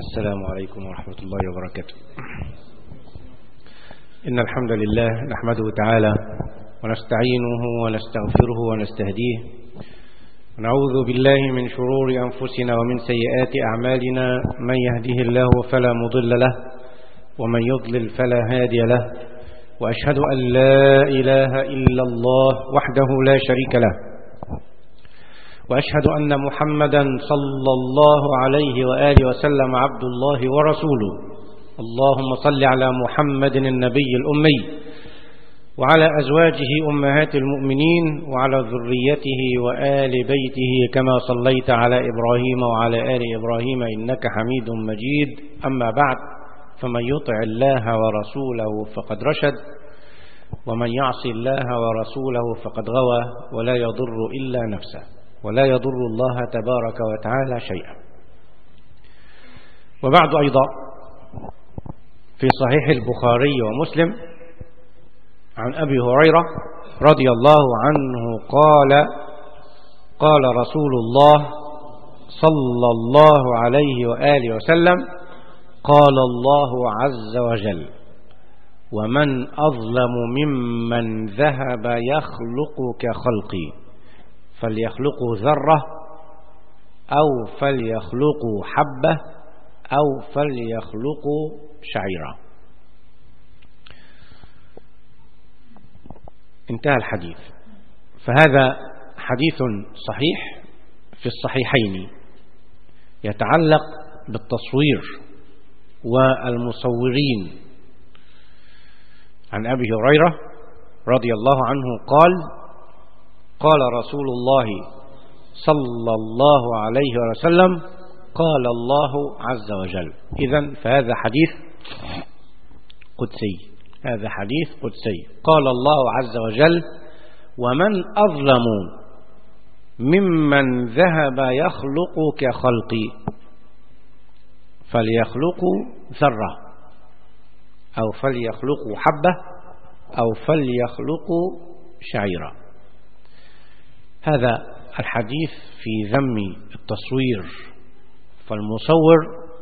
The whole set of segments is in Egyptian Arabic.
السلام عليكم ورحمة الله وبركاته إن الحمد لله نحمده تعالى ونستعينه ونستغفره ونستهديه ونعوذ بالله من شرور أنفسنا ومن سيئات أعمالنا من يهده الله فلا مضل له ومن يضلل فلا هادي له وأشهد أن لا إله إلا الله وحده لا شريك له وأشهد أن محمدا صلى الله عليه وآله وسلم عبد الله ورسوله اللهم صل على محمد النبي الأمي وعلى أزواجه أمهات المؤمنين وعلى ذريته وآل بيته كما صليت على إبراهيم وعلى آل إبراهيم إنك حميد مجيد أما بعد فمن يطع الله ورسوله فقد رشد ومن يعص الله ورسوله فقد غوى ولا يضر إلا نفسه ولا يضر الله تبارك وتعالى شيئا وبعد أيضا في صحيح البخاري ومسلم عن أبي هريرة رضي الله عنه قال قال رسول الله صلى الله عليه وآله وسلم قال الله عز وجل ومن أظلم ممن ذهب يخلق كخلقي فليخلقوا ذرة أو فليخلقوا حبة أو فليخلقوا شعيرة انتهى الحديث فهذا حديث صحيح في الصحيحين يتعلق بالتصوير والمصورين عن أبي هريرة رضي الله عنه قال قال رسول الله صلى الله عليه وسلم قال الله عز وجل إذا فهذا حديث قدسي هذا حديث قدسي قال الله عز وجل ومن أظلم ممن ذهب يخلق كخلقي فليخلقوا ذرة أو فليخلقوا حبة أو فليخلقوا شعيرا هذا الحديث في ذم التصوير فالمصور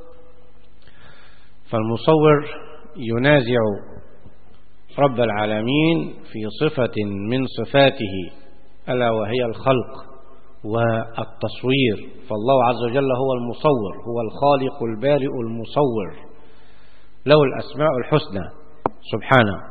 فالمصور ينازع رب العالمين في صفة من صفاته ألا وهي الخلق والتصوير فالله عز وجل هو المصور هو الخالق البارئ المصور له الأسماء الحسنى سبحانه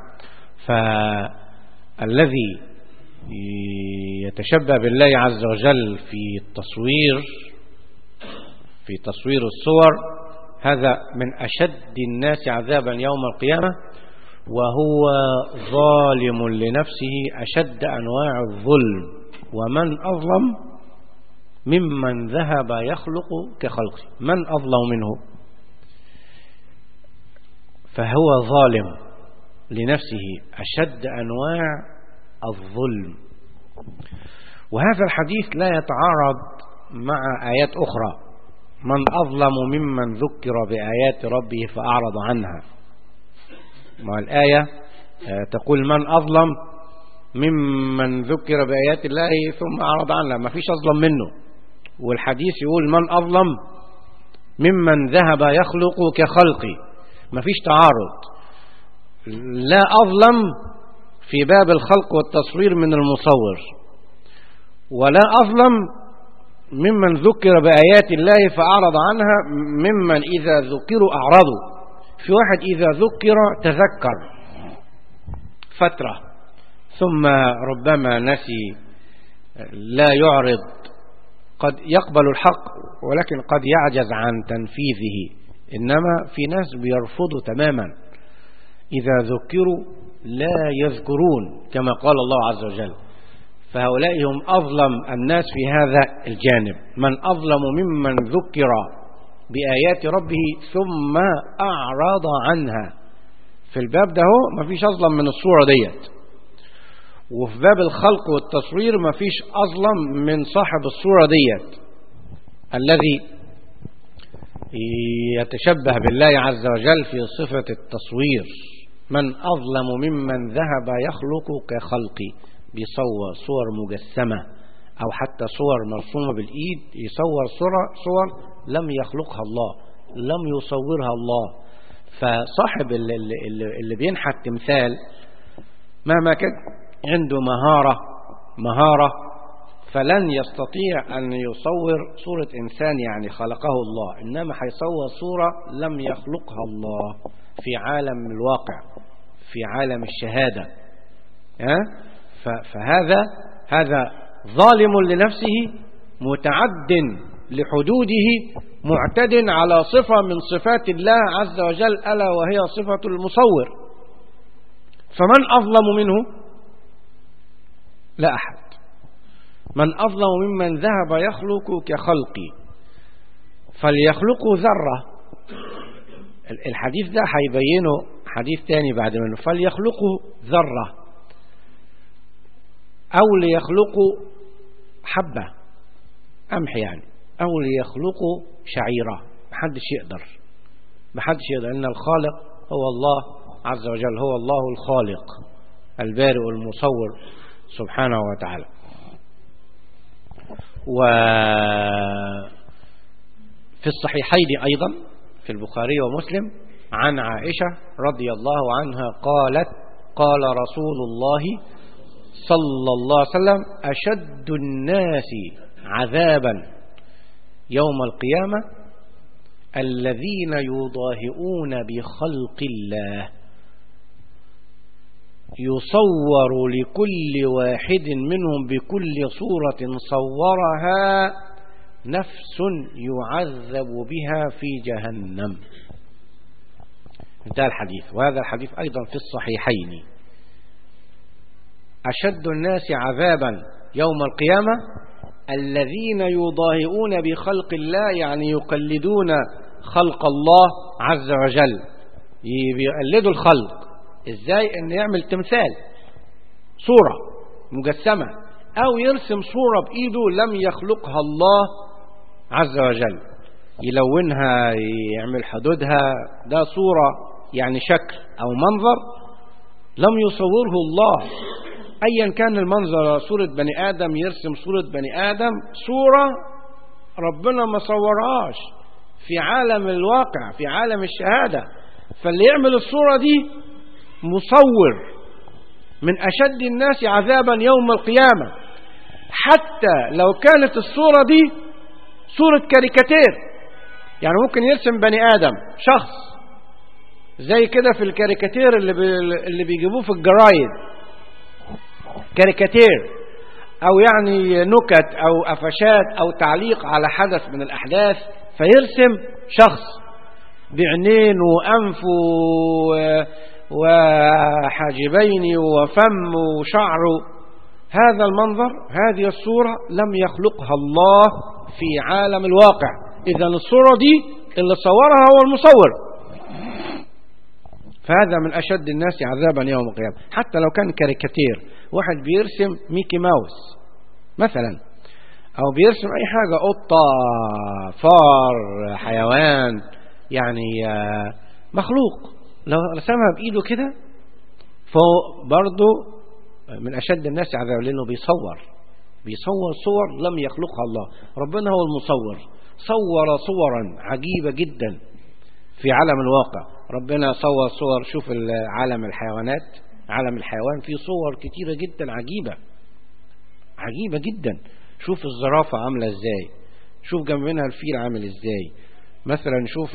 فالذي يتشبه بالله عز وجل في التصوير في تصوير الصور هذا من أشد الناس عذابا يوم القيامة وهو ظالم لنفسه أشد أنواع الظلم ومن أظلم ممن ذهب يخلق كخلقه من أظلم منه فهو ظالم لنفسه أشد أنواع الظلم وهذا الحديث لا يتعارض مع آيات أخرى من أظلم ممن ذكر بآيات ربه فأعرض عنها مع الآية آه، تقول من أظلم ممن ذكر بآيات الله ثم أعرض عنها ما فيش أظلم منه والحديث يقول من أظلم ممن ذهب يخلق كخلقي ما فيش تعارض لا أظلم في باب الخلق والتصوير من المصور ولا أظلم ممن ذكر بآيات الله فأعرض عنها ممن إذا ذكروا أعرضوا في واحد إذا ذكر تذكر فترة ثم ربما نسي لا يعرض قد يقبل الحق ولكن قد يعجز عن تنفيذه إنما في ناس بيرفضوا تماما إذا ذكروا لا يذكرون كما قال الله عز وجل فهؤلاء هم أظلم الناس في هذا الجانب من أظلم ممن ذكر بآيات ربه ثم أعرض عنها في الباب ده هو مفيش أظلم من الصورة ديت وفي باب الخلق والتصوير مفيش أظلم من صاحب الصورة ديت الذي يتشبه بالله عز وجل في صفة التصوير من أظلم ممن ذهب يخلق كخلقي بيصور صور مجسمة أو حتى صور مرسومة بالإيد يصور صور, صور لم يخلقها الله لم يصورها الله فصاحب اللي, اللي, اللي بينحت تمثال مهما كان عنده مهارة مهارة فلن يستطيع أن يصور صورة إنسان يعني خلقه الله إنما هيصور صورة لم يخلقها الله في عالم الواقع في عالم الشهادة فهذا هذا ظالم لنفسه متعد لحدوده معتد على صفة من صفات الله عز وجل ألا وهي صفة المصور فمن أظلم منه لا أحد من أظلم ممن ذهب يخلق كخلقي فليخلقوا ذرة الحديث ده هيبينه حديث تاني بعد منه فليخلقوا ذرة أو ليخلقوا حبة قمح يعني أو ليخلقوا شعيرة محدش يقدر محدش يقدر لأن الخالق هو الله عز وجل هو الله الخالق البارئ المصور سبحانه وتعالى وفي الصحيحين أيضا في البخاري ومسلم عن عائشة رضي الله عنها قالت قال رسول الله صلى الله عليه وسلم أشد الناس عذابا يوم القيامة الذين يضاهئون بخلق الله يصور لكل واحد منهم بكل صورة صورها نفس يعذب بها في جهنم انتهى الحديث وهذا الحديث أيضا في الصحيحين أشد الناس عذابا يوم القيامة الذين يضاهئون بخلق الله يعني يقلدون خلق الله عز وجل يقلدوا الخلق ازاي ان يعمل تمثال صورة مجسمة او يرسم صورة بايده لم يخلقها الله عز وجل يلونها يعمل حدودها ده صورة يعني شكل او منظر لم يصوره الله ايا كان المنظر صورة بني ادم يرسم صورة بني ادم صورة ربنا ما صورهاش في عالم الواقع في عالم الشهادة فاللي يعمل الصورة دي مصور من أشد الناس عذابا يوم القيامة حتى لو كانت الصورة دي صورة كاريكاتير يعني ممكن يرسم بني آدم شخص زي كده في الكاريكاتير اللي, بي اللي بيجيبوه في الجرايد كاريكاتير أو يعني نكت أو قفشات أو تعليق على حدث من الأحداث فيرسم شخص بعينين وأنف وحاجبين وفم وشعر هذا المنظر هذه الصورة لم يخلقها الله في عالم الواقع إذا الصورة دي اللي صورها هو المصور فهذا من أشد الناس عذابا يوم القيامة حتى لو كان كاريكاتير واحد بيرسم ميكي ماوس مثلا أو بيرسم أي حاجة قطة فار حيوان يعني مخلوق لو رسمها بإيده كده فهو برضه من أشد الناس عذابا لأنه بيصور بيصور صور لم يخلقها الله ربنا هو المصور صور صورا عجيبة جدا في عالم الواقع ربنا صور صور شوف عالم الحيوانات عالم الحيوان فيه صور كتيرة جدا عجيبة عجيبة جدا شوف الزرافة عاملة ازاي شوف جنبنا الفيل عامل ازاي مثلا شوف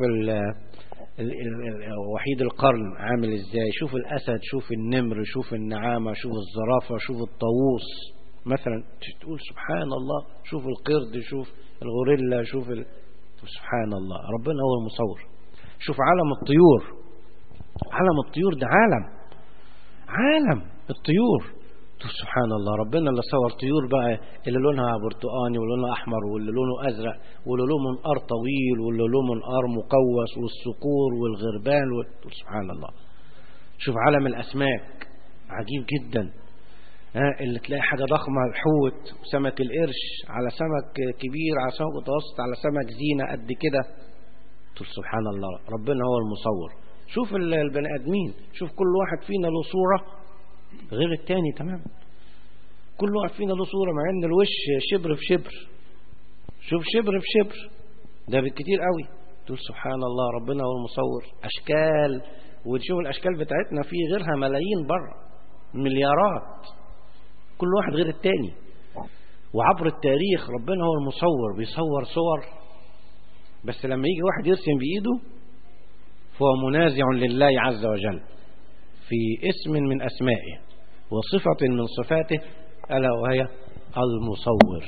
وحيد القرن عامل ازاي شوف الاسد شوف النمر شوف النعامة شوف الزرافة شوف الطاووس مثلا تقول سبحان الله شوف القرد شوف الغوريلا شوف ال... سبحان الله ربنا هو المصور شوف عالم الطيور عالم الطيور ده عالم عالم الطيور سبحان الله ربنا اللي صور طيور بقى اللي لونها برتقاني واللي لونها احمر واللي لونه ازرق واللي له منقار طويل واللي له منقار مقوس والصقور والغربان وال... سبحان الله شوف عالم الاسماك عجيب جدا ها اللي تلاقي حاجة ضخمة الحوت وسمك القرش على سمك كبير على سمك متوسط على سمك زينة قد كده تقول سبحان الله ربنا هو المصور شوف البني ادمين شوف كل واحد فينا له صورة غير التاني تمام كل واحد فينا له صورة مع ان الوش شبر في شبر شوف شبر في شبر ده بالكتير قوي تقول سبحان الله ربنا هو المصور أشكال وتشوف الأشكال بتاعتنا في غيرها ملايين بره مليارات كل واحد غير التاني وعبر التاريخ ربنا هو المصور بيصور صور بس لما يجي واحد يرسم بإيده فهو منازع لله عز وجل في اسم من أسمائه وصفة من صفاته ألا وهي المصور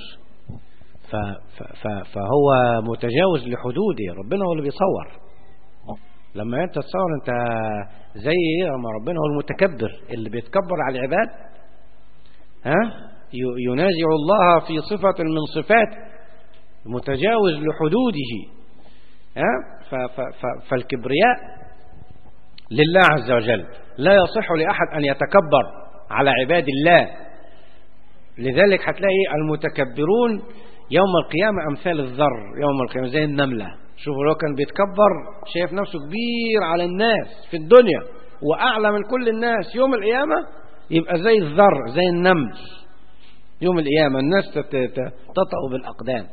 فهو متجاوز لحدوده ربنا هو اللي بيصور لما انت تصور انت زي ايه لما ربنا هو المتكبر اللي بيتكبر على العباد ها ينازع الله في صفة من صفاته متجاوز لحدوده ها فالكبرياء لله عز وجل لا يصح لأحد أن يتكبر على عباد الله لذلك هتلاقي المتكبرون يوم القيامة أمثال الذر يوم القيامة زي النملة شوفوا لو كان بيتكبر شايف نفسه كبير على الناس في الدنيا وأعلى من كل الناس يوم القيامة يبقى زي الذر زي النمل يوم القيامة الناس تطأ بالأقدام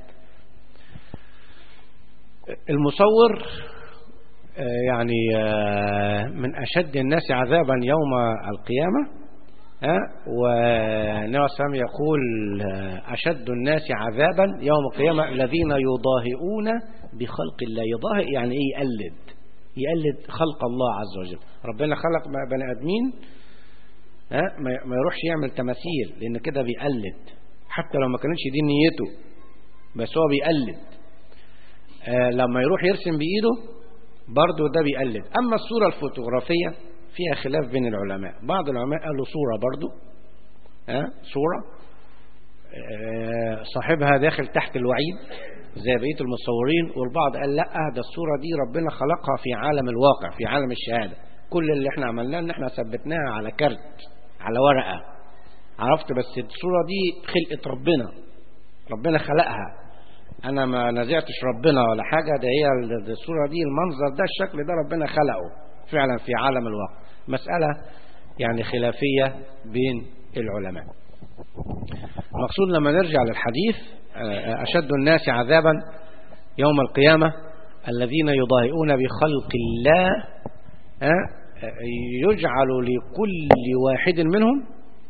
المصور يعني من أشد الناس عذابا يوم القيامة والنبي صلى الله يقول أشد الناس عذابا يوم القيامة الذين يضاهئون بخلق الله يضاهئ يعني إيه يقلد يقلد خلق الله عز وجل ربنا خلق بني آدمين ما يروحش يعمل تماثيل لأن كده بيقلد حتى لو ما كانتش دي نيته بس هو بيقلد لما يروح يرسم بإيده برضه ده بيقلد أما الصورة الفوتوغرافية فيها خلاف بين العلماء بعض العلماء قالوا صورة برضه أه؟ صورة أه صاحبها داخل تحت الوعيد زي بقية المصورين والبعض قال لا ده الصورة دي ربنا خلقها في عالم الواقع في عالم الشهادة كل اللي احنا عملناه ان احنا ثبتناها على كارت على ورقة عرفت بس الصورة دي خلقة ربنا ربنا خلقها انا ما نزعتش ربنا ولا حاجة ده هي الصورة دي المنظر ده الشكل ده ربنا خلقه فعلا في عالم الواقع مسألة يعني خلافية بين العلماء المقصود لما نرجع للحديث أشد الناس عذابا يوم القيامة الذين يضاهئون بخلق الله يجعل لكل واحد منهم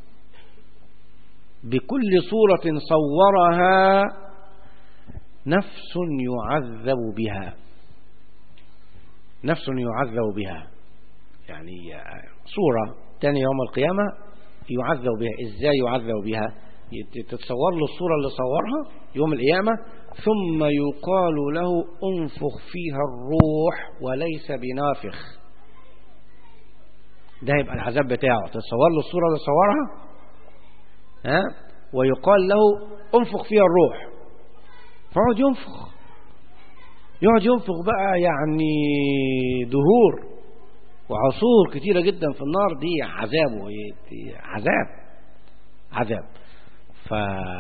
بكل صورة صورها نفس يعذب بها نفس يعذب بها يعني صورة تاني يوم القيامة يعذب بها ازاي يعذب بها تتصور له الصورة اللي صورها يوم القيامة ثم يقال له انفخ فيها الروح وليس بنافخ ده يبقى العذاب بتاعه تتصور له الصورة اللي صورها ها ويقال له انفخ فيها الروح فيقعد ينفخ يقعد ينفخ بقى يعني دهور وعصور كتيرة جدا في النار دي عذاب دي عذاب عذاب ف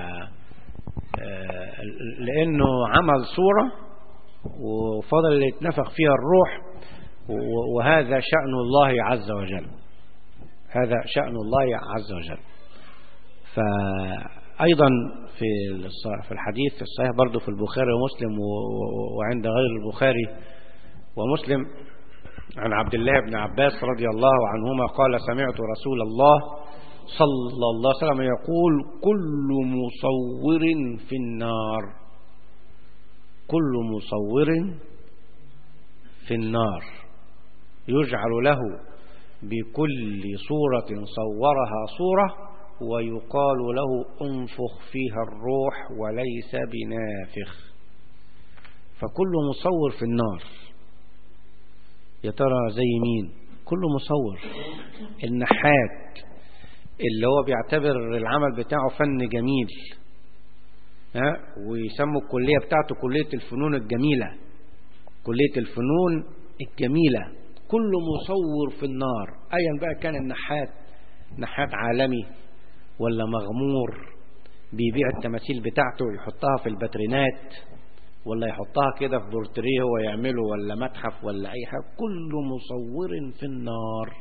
لأنه عمل صورة وفضل يتنفخ فيها الروح وهذا شأن الله عز وجل هذا شأن الله عز وجل فأيضا في في الحديث في الصحيح برضه في البخاري ومسلم وعند غير البخاري ومسلم عن عبد الله بن عباس رضي الله عنهما قال سمعت رسول الله صلى الله عليه وسلم يقول كل مصور في النار كل مصور في النار يجعل له بكل صورة صورها صورة ويقال له انفخ فيها الروح وليس بنافخ فكل مصور في النار يا ترى زي مين كل مصور النحات اللي هو بيعتبر العمل بتاعه فن جميل ها ويسموا الكلية بتاعته كلية الفنون الجميلة كلية الفنون الجميلة كل مصور في النار ايا بقى كان النحات نحات عالمي ولا مغمور بيبيع التماثيل بتاعته ويحطها في الباترينات ولا يحطها كده في بورتريه هو يعمله ولا متحف ولا اي حاجه كل مصور في النار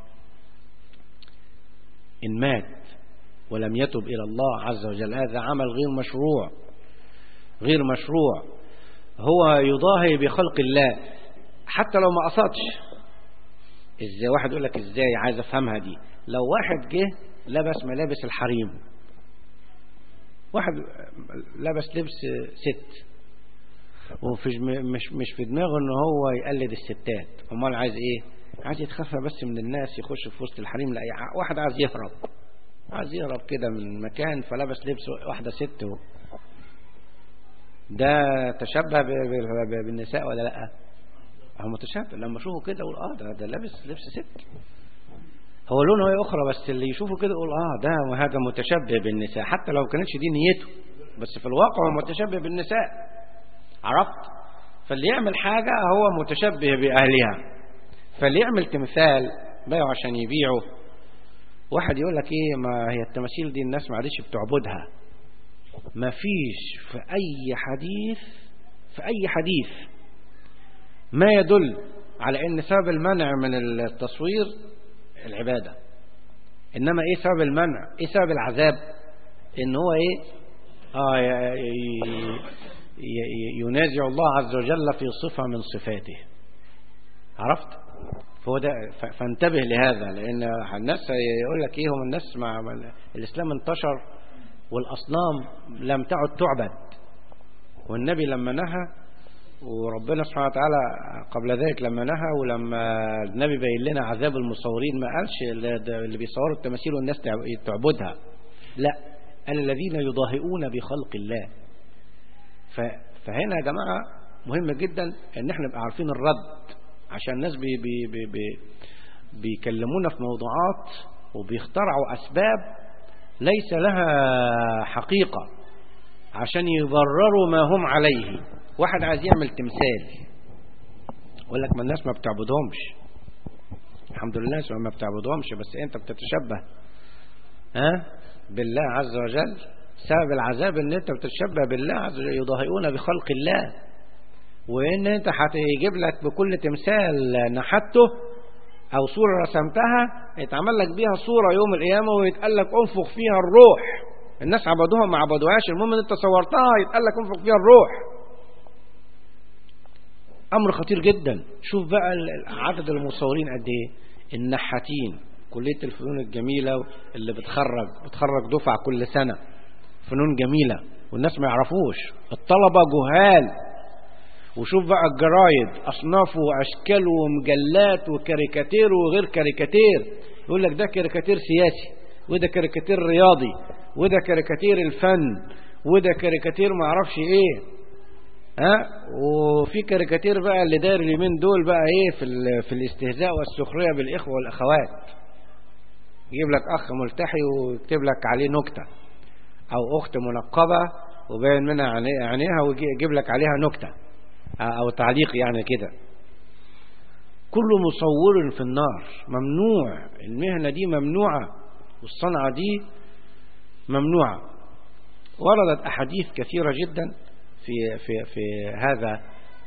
ان مات ولم يتب الى الله عز وجل هذا عمل غير مشروع غير مشروع هو يضاهي بخلق الله حتى لو ما قصدش ازاي واحد يقول لك ازاي عايز افهمها دي لو واحد جه لبس ملابس الحريم واحد لبس لبس ست ومش مش مش في دماغه ان هو يقلد الستات امال عايز ايه عايز يتخفى بس من الناس يخش في وسط الحريم لا واحد عايز يهرب عايز يهرب كده من مكان فلبس لبس واحدة ست و... ده تشبه ب... ب... بالنساء ولا لا هو متشابه لما اشوفه كده اقول اه ده, ده لابس لبس ست هو لونه هي اخرى بس اللي يشوفه كده يقول اه ده هذا متشبه بالنساء حتى لو كانتش دي نيته بس في الواقع هو متشبه بالنساء عرفت فاللي يعمل حاجة هو متشبه بأهلها فاللي يعمل تمثال بيعه عشان يبيعه واحد يقول لك ايه ما هي التماثيل دي الناس ما عادش بتعبدها ما فيش في اي حديث في اي حديث ما يدل على ان سبب المنع من التصوير العبادة انما ايه سبب المنع ايه سبب العذاب ان هو ايه اه ينازع الله عز وجل في صفة من صفاته عرفت فهو ده فانتبه لهذا لان الناس يقول لك ايه هم الناس مع الاسلام انتشر والاصنام لم تعد تعبد والنبي لما نهى وربنا سبحانه وتعالى قبل ذلك لما نهى ولما النبي بين لنا عذاب المصورين ما قالش اللي بيصوروا التماثيل والناس تعبدها لا قال الذين يضاهئون بخلق الله فهنا يا جماعة مهم جدا ان احنا نبقى عارفين الرد عشان الناس بي بي بي بي بيكلمونا في موضوعات وبيخترعوا أسباب ليس لها حقيقة عشان يبرروا ما هم عليه واحد عايز يعمل تمثال يقول لك ما الناس ما بتعبدهمش الحمد لله ما بتعبدهمش بس انت بتتشبه ها بالله عز وجل سبب العذاب ان انت بتتشبه بالله عز وجل يضاهئون بخلق الله وان انت هتجيب لك بكل تمثال نحته او صورة رسمتها يتعمل لك بيها صورة يوم القيامة ويتقال لك انفخ فيها الروح الناس عبدوها ما عبدوهاش المهم ان انت صورتها يتقال لك انفخ فيها الروح امر خطير جدا شوف بقى عدد المصورين قد ايه النحاتين كلية الفنون الجميلة اللي بتخرج بتخرج دفعة كل سنة فنون جميلة والناس ما يعرفوش الطلبة جهال وشوف بقى الجرايد أصناف وأشكال ومجلات وكاريكاتير وغير كاريكاتير يقول لك ده كاريكاتير سياسي وده كاريكاتير رياضي وده كاريكاتير الفن وده كاريكاتير ما اعرفش ايه ها وفي كاريكاتير بقى اللي داير اليومين دول بقى ايه في في الاستهزاء والسخريه بالاخوه والاخوات يجيب لك اخ ملتحي ويكتب لك عليه نكته او اخت منقبه وباين منها عينيها ويجيب لك عليها نكته او تعليق يعني كده كل مصور في النار ممنوع المهنة دي ممنوعة والصنعة دي ممنوعة وردت أحاديث كثيرة جدا في في في هذا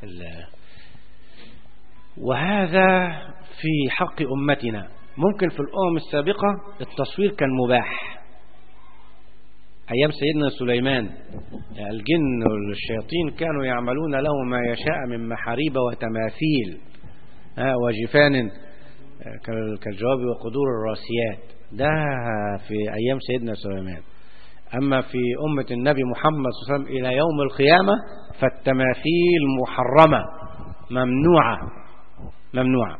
وهذا في حق أمتنا ممكن في الأمم السابقة التصوير كان مباح أيام سيدنا سليمان الجن والشياطين كانوا يعملون له ما يشاء من محاريب وتماثيل وجفان كالجواب وقدور الراسيات ده في أيام سيدنا سليمان أما في أمة النبي محمد صلى الله عليه وسلم إلى يوم القيامة فالتماثيل محرمة ممنوعة ممنوعة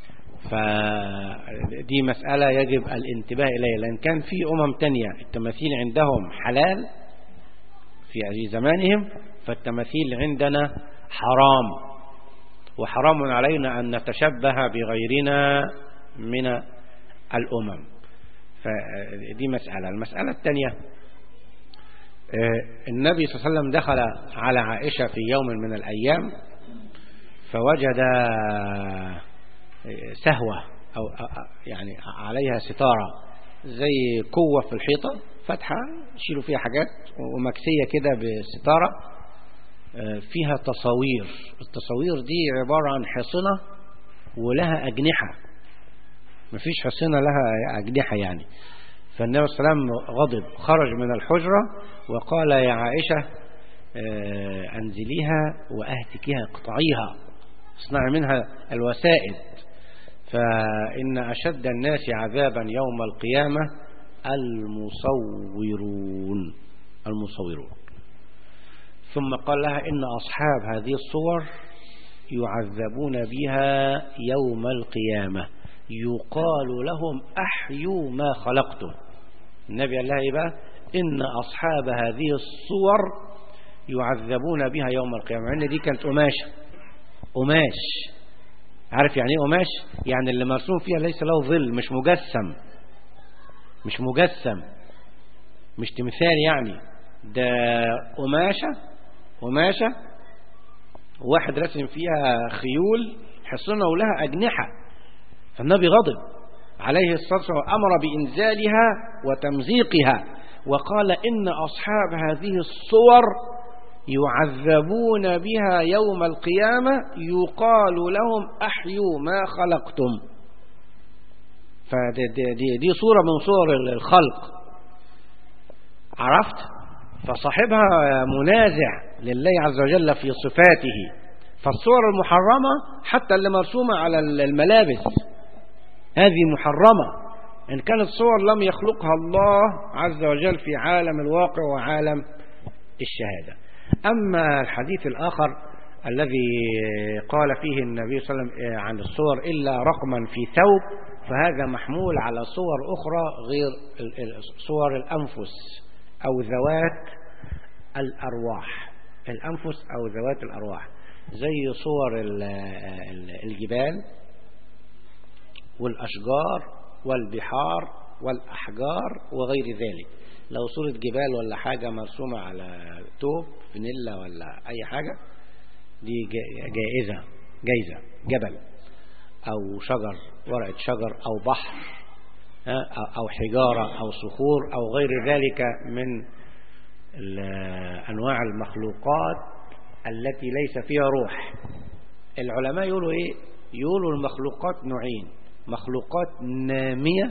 فدي مسألة يجب الانتباه إليها لأن كان في أمم تانية التماثيل عندهم حلال في زمانهم فالتماثيل عندنا حرام وحرام علينا أن نتشبه بغيرنا من الأمم فدي مسألة المسألة الثانية النبي صلى الله عليه وسلم دخل على عائشة في يوم من الأيام فوجد سهوة أو يعني عليها ستارة زي قوة في الحيطة فتحة يشيلوا فيها حاجات ومكسية كده بستارة فيها تصاوير التصاوير دي عبارة عن حصنة ولها أجنحة مفيش حصنة لها أجنحة يعني فالنبي صلى الله عليه وسلم غضب خرج من الحجرة وقال يا عائشة أنزليها وأهتكيها اقطعيها اصنعي منها الوسائد فإن أشد الناس عذابا يوم القيامة المصورون المصورون ثم قال لها إن أصحاب هذه الصور يعذبون بها يوم القيامة يقال لهم أحيوا ما خلقتم النبي قال لها إيه بقى إن أصحاب هذه الصور يعذبون بها يوم القيامة لأن دي كانت قماشة قماش عارف يعني ايه قماش يعني اللي مرسوم فيها ليس له ظل مش مجسم مش مجسم مش تمثال يعني ده قماشة قماشة واحد رسم فيها خيول حصنة ولها أجنحة فالنبي غضب عليه الصلاة والسلام أمر بإنزالها وتمزيقها وقال إن أصحاب هذه الصور يعذبون بها يوم القيامة يقال لهم أحيوا ما خلقتم فدي دي, دي, دي صورة من صور الخلق عرفت فصاحبها منازع لله عز وجل في صفاته فالصور المحرمة حتى اللي مرسومة على الملابس هذه محرمة إن كانت صور لم يخلقها الله عز وجل في عالم الواقع وعالم الشهادة أما الحديث الآخر الذي قال فيه النبي صلى الله عليه وسلم عن الصور إلا رقما في ثوب فهذا محمول على صور أخرى غير صور الأنفس أو ذوات الأرواح الأنفس أو ذوات الأرواح زي صور الجبال والأشجار والبحار والأحجار وغير ذلك لو صورة جبال ولا حاجة مرسومة على توب فانيلا ولا أي حاجة دي جائزة جايزة جبل أو شجر ورقة شجر أو بحر أو حجارة أو صخور أو غير ذلك من أنواع المخلوقات التي ليس فيها روح العلماء يقولوا إيه يقولوا المخلوقات نوعين مخلوقات نامية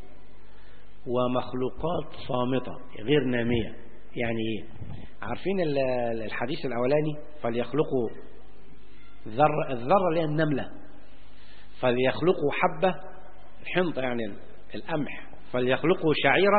ومخلوقات صامتة غير نامية يعني ايه عارفين الحديث الاولاني فليخلقوا ذر الذرة اللي هي النملة فليخلقوا حبة الحنطة يعني القمح فليخلقوا شعيرة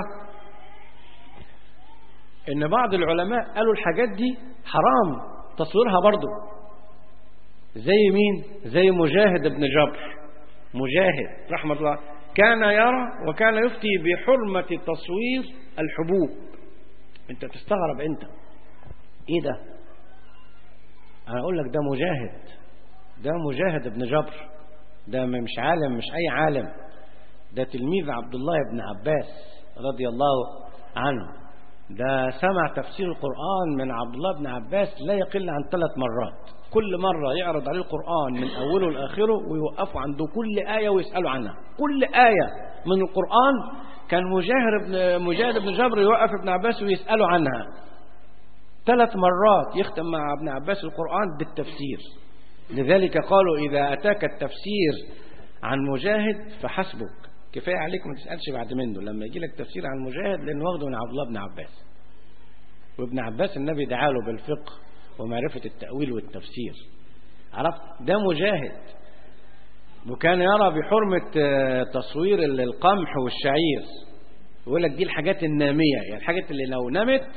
ان بعض العلماء قالوا الحاجات دي حرام تصويرها برضو زي مين زي مجاهد بن جبر مجاهد رحمة الله كان يرى وكان يفتي بحرمة تصوير الحبوب انت تستغرب انت ايه ده انا اقول لك ده مجاهد ده مجاهد ابن جبر ده مش عالم مش اي عالم ده تلميذ عبد الله بن عباس رضي الله عنه ده سمع تفسير القرآن من عبد الله بن عباس لا يقل عن ثلاث مرات كل مرة يعرض عليه القرآن من أوله لآخره ويوقفوا عنده كل آية ويسألوا عنها كل آية من القرآن كان مجاهر بن مجاهد بن جبر يوقف ابن عباس ويسألوا عنها ثلاث مرات يختم مع ابن عباس القرآن بالتفسير لذلك قالوا إذا أتاك التفسير عن مجاهد فحسبك كفاية عليك ما تسألش بعد منه لما يجي لك تفسير عن مجاهد لأنه واخده من عبد الله بن عباس وابن عباس النبي دعاله بالفقه ومعرفة التأويل والتفسير عرفت ده مجاهد وكان يرى بحرمة تصوير القمح والشعير يقول لك دي الحاجات النامية يعني الحاجات اللي لو نمت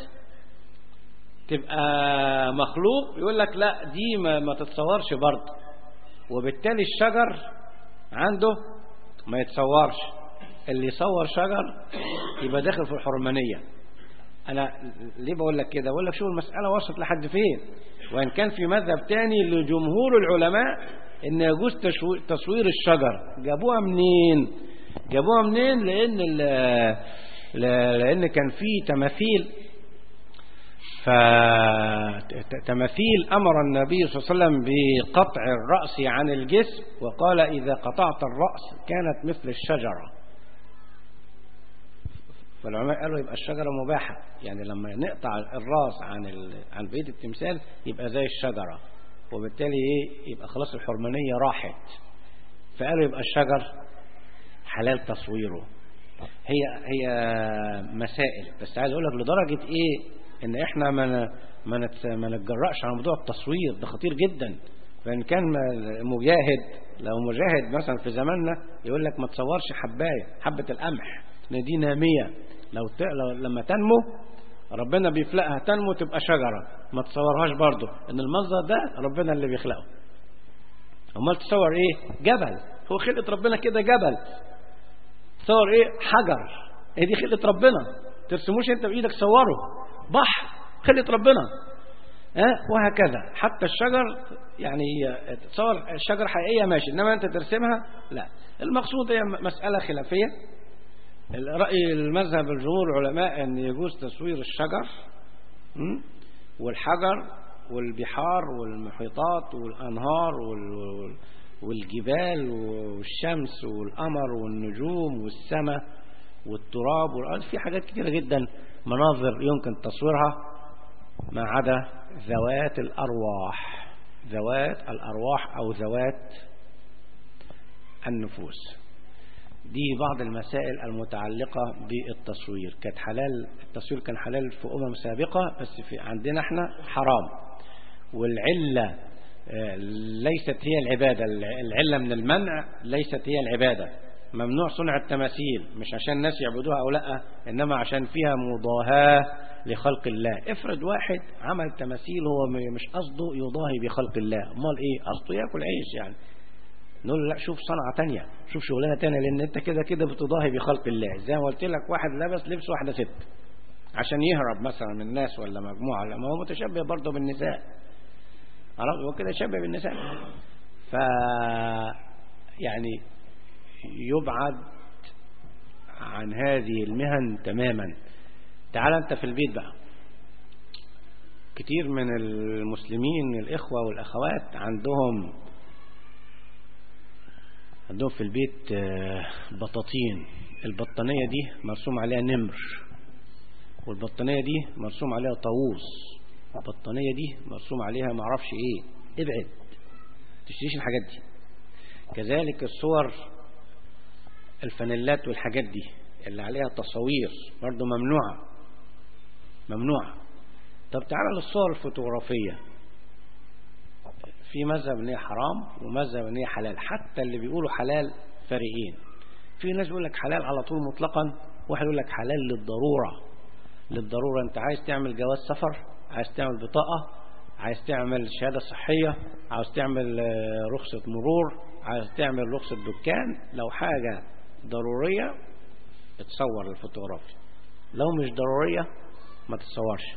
تبقى مخلوق يقول لك لا دي ما, ما تتصورش برضه وبالتالي الشجر عنده ما يتصورش اللي يصور شجر يبقى داخل في الحرمانية أنا ليه بقول لك كده بقول لك شوف المسألة وصلت لحد فين وإن كان في مذهب تاني لجمهور العلماء إن يجوز تصوير الشجر جابوها منين جابوها منين لأن لأن كان في تماثيل فتماثيل أمر النبي صلى الله عليه وسلم بقطع الرأس عن الجسم وقال إذا قطعت الرأس كانت مثل الشجرة فالعلماء قالوا يبقى الشجرة مباحة يعني لما نقطع الراس عن عن بيت التمثال يبقى زي الشجرة وبالتالي ايه يبقى خلاص الحرمانية راحت فقالوا يبقى الشجر حلال تصويره هي هي مسائل بس عايز اقول لك لدرجة ايه ان احنا ما ما ما نتجرأش على موضوع التصوير ده خطير جدا فإن كان مجاهد لو مجاهد مثلا في زماننا يقول لك ما تصورش حباية حبة القمح إن دي نامية لو, ت... لو لما تنمو ربنا بيفلقها تنمو تبقى شجرة ما تصورهاش برضو ان المنظر ده ربنا اللي بيخلقه امال تصور ايه جبل هو خلقة ربنا كده جبل تصور ايه حجر ايه دي خلقة ربنا ترسموش انت بايدك صوره بحر خلقة ربنا ها وهكذا حتى الشجر يعني تصور الشجر حقيقية ماشي انما انت ترسمها لا المقصود هي مسألة خلافية رأي المذهب الجمهور العلماء أن يجوز تصوير الشجر والحجر والبحار والمحيطات والأنهار والجبال والشمس والقمر والنجوم والسماء والتراب والأرض في حاجات كتيرة جدا مناظر يمكن تصويرها ما عدا ذوات الأرواح ذوات الأرواح أو ذوات النفوس دي بعض المسائل المتعلقة بالتصوير كانت حلال التصوير كان حلال في أمم سابقة بس في عندنا احنا حرام والعلة ليست هي العبادة العلة من المنع ليست هي العبادة ممنوع صنع التماثيل مش عشان الناس يعبدوها أو لا إنما عشان فيها مضاهاة لخلق الله افرض واحد عمل تماثيل هو مش قصده يضاهي بخلق الله امال ايه قصده ياكل عيش يعني نقول له لا شوف صنعة تانية شوف شغلانة تانية لأن أنت كده كده بتضاهي بخلق الله زي ما قلت لك واحد لبس لبس واحدة ست عشان يهرب مثلا من الناس ولا مجموعة ما هو متشبه برضه بالنساء هو كده شبه بالنساء ف يعني يبعد عن هذه المهن تماما تعال انت في البيت بقى كتير من المسلمين الإخوة والأخوات عندهم عندهم في البيت بطاطين البطانية دي مرسوم عليها نمر والبطانية دي مرسوم عليها طاووس البطانية دي مرسوم عليها معرفش ايه ابعد تشتريش الحاجات دي كذلك الصور الفانيلات والحاجات دي اللي عليها تصوير برضو ممنوعة ممنوعة طب تعالى للصور الفوتوغرافية في مذهب ان هي حرام ومذهب ان هي حلال حتى اللي بيقولوا حلال فارقين في ناس بيقول لك حلال على طول مطلقا واحد يقول لك حلال للضرورة للضرورة انت عايز تعمل جواز سفر عايز تعمل بطاقة عايز تعمل شهادة صحية عايز تعمل رخصة مرور عايز تعمل رخصة دكان لو حاجة ضرورية اتصور الفوتوغرافي لو مش ضرورية ما تتصورش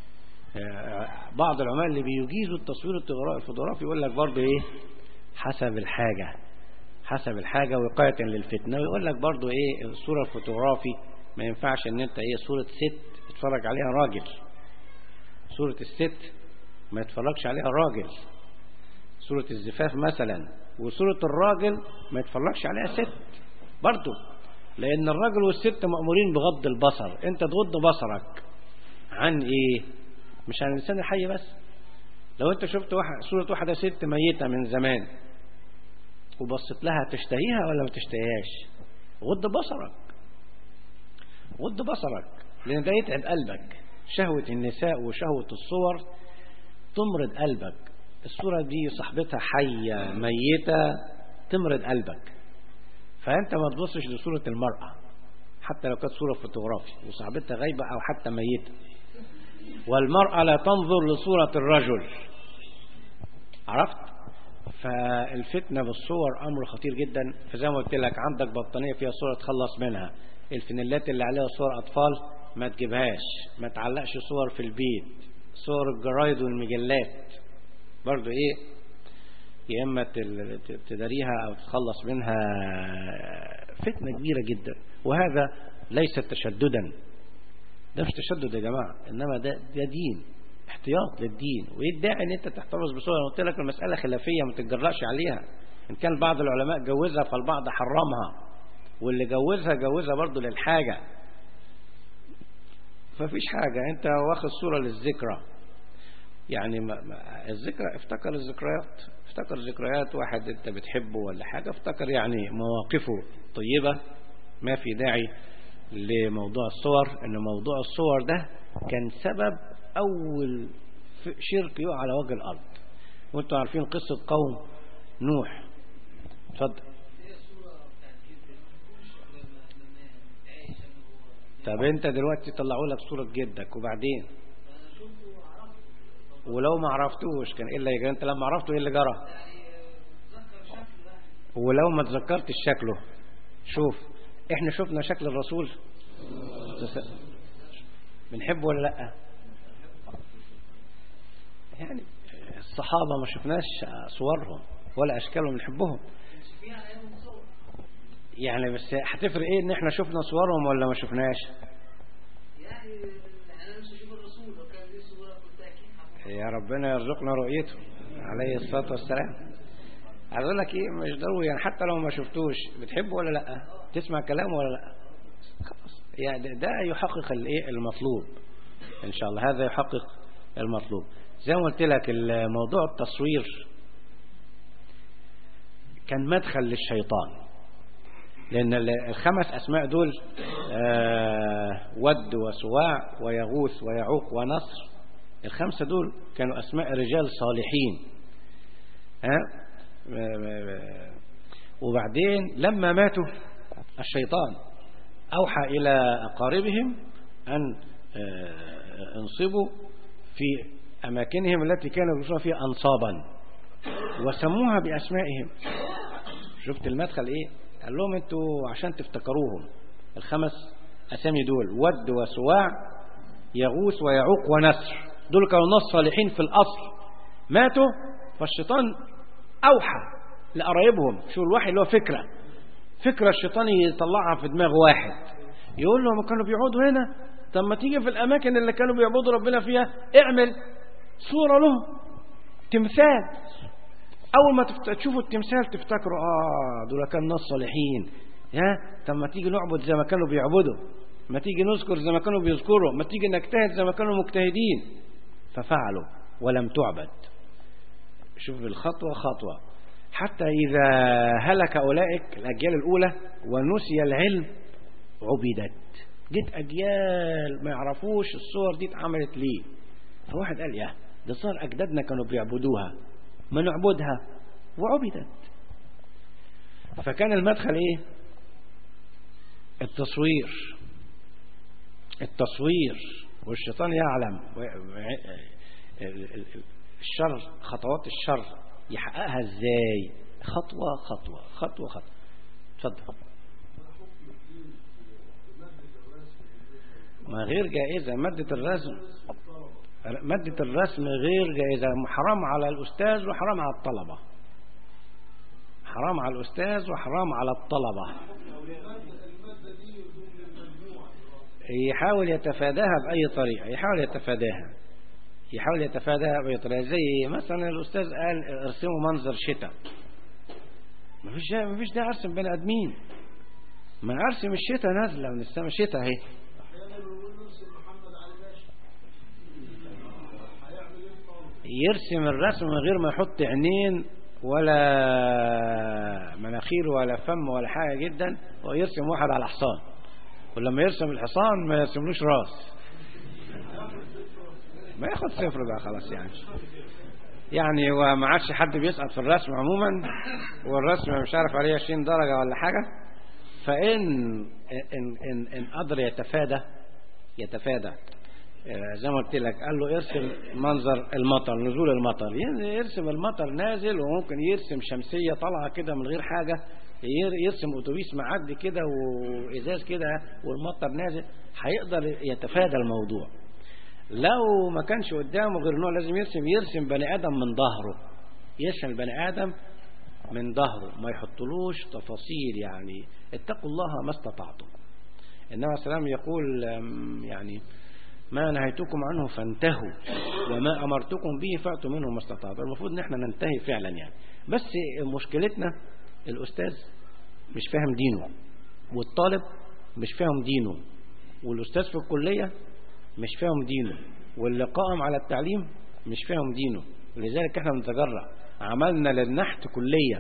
بعض العلماء اللي بيجيزوا التصوير الفوتوغرافي يقول لك برضه ايه حسب الحاجة حسب الحاجة وقاية للفتنة ويقول لك برضه ايه الصورة الفوتوغرافي ما ينفعش ان انت ايه صورة ست تتفرج عليها راجل صورة الست ما يتفرجش عليها راجل صورة الزفاف مثلا وصورة الراجل ما يتفرجش عليها ست برضه لان الراجل والست مأمورين بغض البصر انت تغض بصرك عن ايه مش عن الإنسان الحي بس لو أنت شفت واحد صورة واحدة ست ميتة من زمان وبصت لها تشتهيها ولا ما تشتهيهاش غض بصرك غض بصرك لأن ده يتعب قلبك شهوة النساء وشهوة الصور تمرض قلبك الصورة دي صاحبتها حية ميتة تمرض قلبك فأنت ما تبصش لصورة المرأة حتى لو كانت صورة فوتوغرافي وصاحبتها غايبة أو حتى ميتة والمرأة لا تنظر لصورة الرجل عرفت فالفتنة بالصور أمر خطير جدا فزي ما قلت لك عندك بطانية فيها صورة تخلص منها الفنلات اللي عليها صور أطفال ما تجيبهاش ما تعلقش صور في البيت صور الجرايد والمجلات برضو ايه يا اما تداريها او تتخلص منها فتنة كبيرة جدا وهذا ليس تشددا ده مش تشدد يا جماعة إنما ده, ده دين احتياط للدين وإيه الداعي إن أنت تحتفظ بصورة أنا قلت لك المسألة خلافية ما تتجرأش عليها إن كان بعض العلماء جوزها فالبعض حرمها واللي جوزها جوزها برضه للحاجة ففيش حاجة أنت واخد صورة للذكرى يعني ما ما الذكرى افتكر الذكريات افتكر ذكريات واحد انت بتحبه ولا حاجة افتكر يعني مواقفه طيبة ما في داعي لموضوع الصور ان موضوع الصور ده كان سبب اول شرك يقع على وجه الارض وانتوا عارفين قصة قوم نوح اتفضل طب انت دلوقتي طلعوا لك صورة جدك وبعدين ولو ما عرفتوش كان ايه اللي يجري انت لما عرفته ايه اللي جرى ولو ما تذكرتش شكله شوف احنا شفنا شكل الرسول بنحبه ولا لا يعني الصحابة ما شفناش صورهم ولا اشكالهم بنحبهم يعني بس هتفرق ايه ان احنا شفنا صورهم ولا ما شفناش يعني انا مش اشوف الرسول لو كان ليه صوره كنت اكيد هبقى يا ربنا يرزقنا رؤيته عليه الصلاة والسلام عايز اقول لك ايه مش ضروري يعني حتى لو ما شفتوش بتحبه ولا لا تسمع كلامه ولا لا خلاص يعني ده- ده يحقق الايه المطلوب ان شاء الله هذا يحقق المطلوب زي ما قلت لك الموضوع التصوير كان مدخل للشيطان لأن ال- الخمس أسماء دول آه، ود وسواع ويغوث ويعوق ونصر الخمسة دول كانوا أسماء رجال صالحين ها آه، وبعدين لما ماتوا الشيطان أوحى إلى أقاربهم أن آه، انصبوا في أماكنهم التي كانوا يجلسون فيها أنصابا وسموها بأسمائهم شفت المدخل إيه قال لهم أنتوا عشان تفتكروهم الخمس أسامي دول ود وسواع يغوث ويعوق ونسر دول كانوا ناس صالحين في الأصل ماتوا فالشيطان أوحى لقرايبهم شو الوحي اللي هو فكرة فكرة الشيطان يطلعها في دماغ واحد يقول له ما كانوا بيقعدوا هنا طب ما تيجي في الأماكن اللي كانوا بيعبدوا ربنا فيها اعمل صورة له تمثال أول ما تفت... تشوفوا التمثال تفتكروا آه دول كانوا ناس صالحين ها طب ما تيجي نعبد زي ما كانوا بيعبدوا ما تيجي نذكر زي ما كانوا بيذكروا ما تيجي نجتهد زي ما كانوا مجتهدين ففعلوا ولم تعبد شوف الخطوة خطوة حتى إذا هلك أولئك الأجيال الأولى ونسي العلم عبدت جيت أجيال ما يعرفوش الصور دي اتعملت ليه فواحد قال يا ده صار أجدادنا كانوا بيعبدوها ما نعبدها وعبدت فكان المدخل ايه التصوير التصوير والشيطان يعلم الشر خطوات الشر يحققها ازاي خطوة خطوة خطوة خطوة اتفضل ما غير جائزة مادة الرسم مادة الرسم غير جائزة حرام على الأستاذ وحرام على الطلبة حرام على الأستاذ وحرام على الطلبة يحاول يتفاداها بأي طريقة يحاول يتفاداها يحاول يتفاداها بأي طريقة زي مثلا الأستاذ قال ارسموا منظر شتاء ما فيش ما فيش داعي ارسم بني ادمين ما ارسم الشتاء نازله من السماء شتاء اهي يرسم الرسم من غير ما يحط عينين ولا مناخير ولا فم ولا حاجة جدا ويرسم واحد على حصان ولما يرسم الحصان ما يرسملوش راس ما ياخد صفر بقى خلاص يعني يعني وما عادش حد بيسقط في الرسم عموما والرسم مش عارف عليه 20 درجة ولا حاجة فإن إن إن, إن قدر يتفادى يتفادى زي ما قلت لك قال له ارسم منظر المطر نزول المطر يرسم المطر نازل وممكن يرسم شمسية طالعة كده من غير حاجة يرسم اتوبيس معدي كده وازاز كده والمطر نازل هيقدر يتفادى الموضوع لو ما كانش قدامه غير انه لازم يرسم يرسم بني ادم من ظهره يرسم البني ادم من ظهره ما يحطلوش تفاصيل يعني اتقوا الله ما استطعتم انما السلام يقول يعني ما نهيتكم عنه فانتهوا وما أمرتكم به فأتوا منه ما استطعتم المفروض ان احنا ننتهي فعلا يعني بس مشكلتنا الأستاذ مش فاهم دينه والطالب مش فاهم دينه والأستاذ في الكلية مش فاهم دينه واللي قائم على التعليم مش فاهم دينه لذلك احنا بنتجرع عملنا للنحت كلية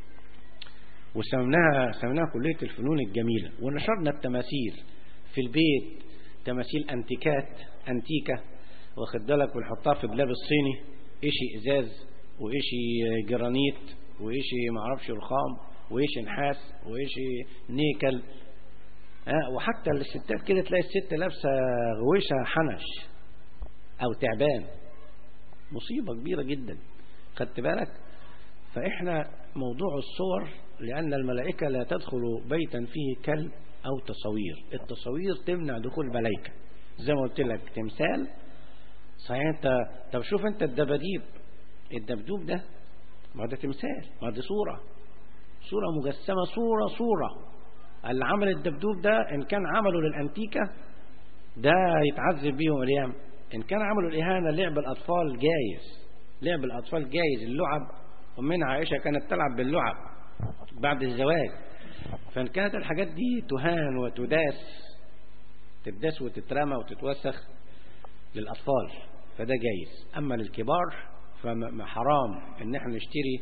وسمناها سمناها كلية الفنون الجميلة ونشرنا التماثيل في البيت تماثيل انتيكات انتيكة واخد بالك بنحطها في دولاب الصيني اشي ازاز وإشي جرانيت وإشي معرفش رخام وإشي نحاس وإشي نيكل ها وحتى الستات كده تلاقي الست لابسة غويشة حنش أو تعبان مصيبة كبيرة جدا خدت بالك فإحنا موضوع الصور لأن الملائكة لا تدخل بيتا فيه كلب أو تصوير التصوير تمنع دخول الملائكة زي ما قلت لك تمثال صحيح انت طب شوف انت الدباديب الدبدوب ده ما ده تمثال ما دي صورة صورة مجسمة صورة صورة اللي عمل الدبدوب ده ان كان عمله للانتيكة ده يتعذب بيهم اليوم ان كان عملوا الاهانة لعب الاطفال جايز لعب الاطفال جايز اللعب ومنها عائشة كانت تلعب باللعب بعد الزواج فان كانت الحاجات دي تهان وتداس تداس وتترمى وتتوسخ للأطفال فده جايز أما للكبار فحرام إن احنا نشتري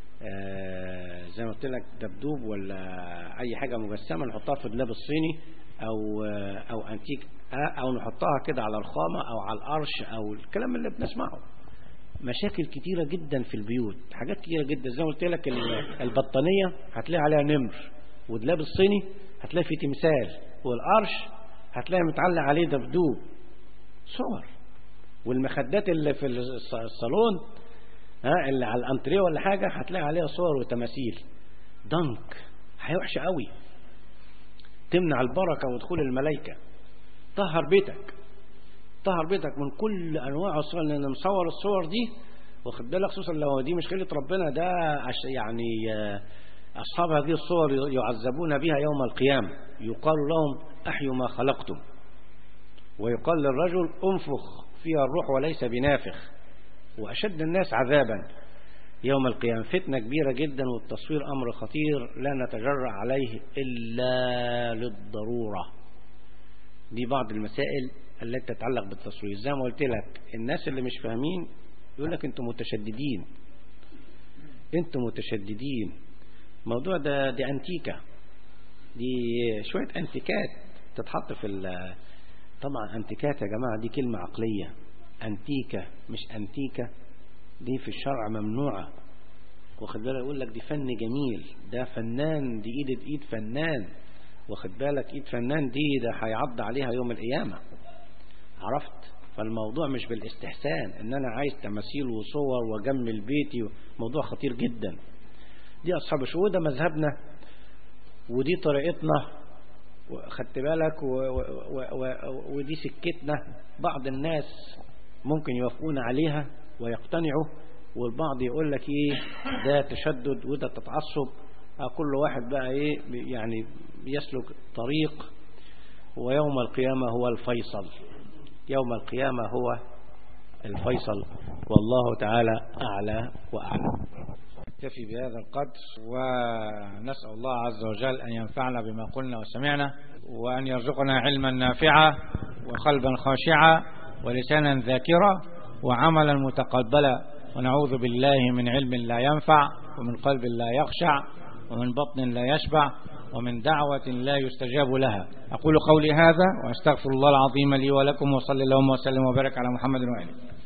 آه زي ما قلت لك دبدوب ولا أي حاجة مجسمة نحطها في الدولاب الصيني أو آه أو أنتيك آه أو نحطها كده على الخامة أو على القرش أو الكلام اللي بنسمعه مشاكل كتيرة جدا في البيوت حاجات كتيرة جدا زي ما قلت لك البطانية هتلاقي عليها نمر والدولاب الصيني هتلاقي فيه تمثال والقرش هتلاقي متعلق عليه دبدوب صور والمخدات اللي في الصالون ها اللي على الانتريه ولا حاجه هتلاقي عليها صور وتماثيل ضنك حاجه وحشه قوي تمنع البركه ودخول الملائكه طهر بيتك طهر بيتك من كل انواع الصور لان مصور الصور دي واخد بالك خصوصا لو دي مش خلة ربنا ده يعني اصحاب هذه الصور يعذبون بها يوم القيامه يقال لهم احيوا ما خلقتم ويقال للرجل انفخ فيها الروح وليس بنافخ وأشد الناس عذابا يوم القيامة فتنة كبيرة جدا والتصوير أمر خطير لا نتجرأ عليه إلا للضرورة دي بعض المسائل التي تتعلق بالتصوير زي ما قلت لك الناس اللي مش فاهمين يقول لك انتم متشددين انتم متشددين الموضوع ده دي انتيكة دي شوية انتيكات تتحط في طبعا انتيكات يا جماعة دي كلمة عقلية انتيكة مش انتيكة دي في الشرع ممنوعة واخد بالك يقول لك دي فن جميل ده فنان دي ايد بايد فنان واخد بالك ايد فنان دي ده هيعض عليها يوم القيامة عرفت فالموضوع مش بالاستحسان ان انا عايز تماثيل وصور واجمل بيتي موضوع خطير جدا دي اصحاب الشهود ده مذهبنا ودي طريقتنا خدت بالك و و و ودي سكتنا بعض الناس ممكن يوافقون عليها ويقتنعوا والبعض يقول لك ايه ده تشدد وده تتعصب كل واحد بقى ايه يعني يسلك طريق ويوم القيامة هو الفيصل يوم القيامة هو الفيصل والله تعالى أعلى وأعلم نكتفي بهذا القدر ونسأل الله عز وجل أن ينفعنا بما قلنا وسمعنا وأن يرزقنا علما نافعا وقلبا خاشعا ولسانا ذاكرا وعملا متقبلا ونعوذ بالله من علم لا ينفع ومن قلب لا يخشع ومن بطن لا يشبع ومن دعوة لا يستجاب لها أقول قولي هذا وأستغفر الله العظيم لي ولكم وصلى اللهم وسلم وبارك على محمد وآله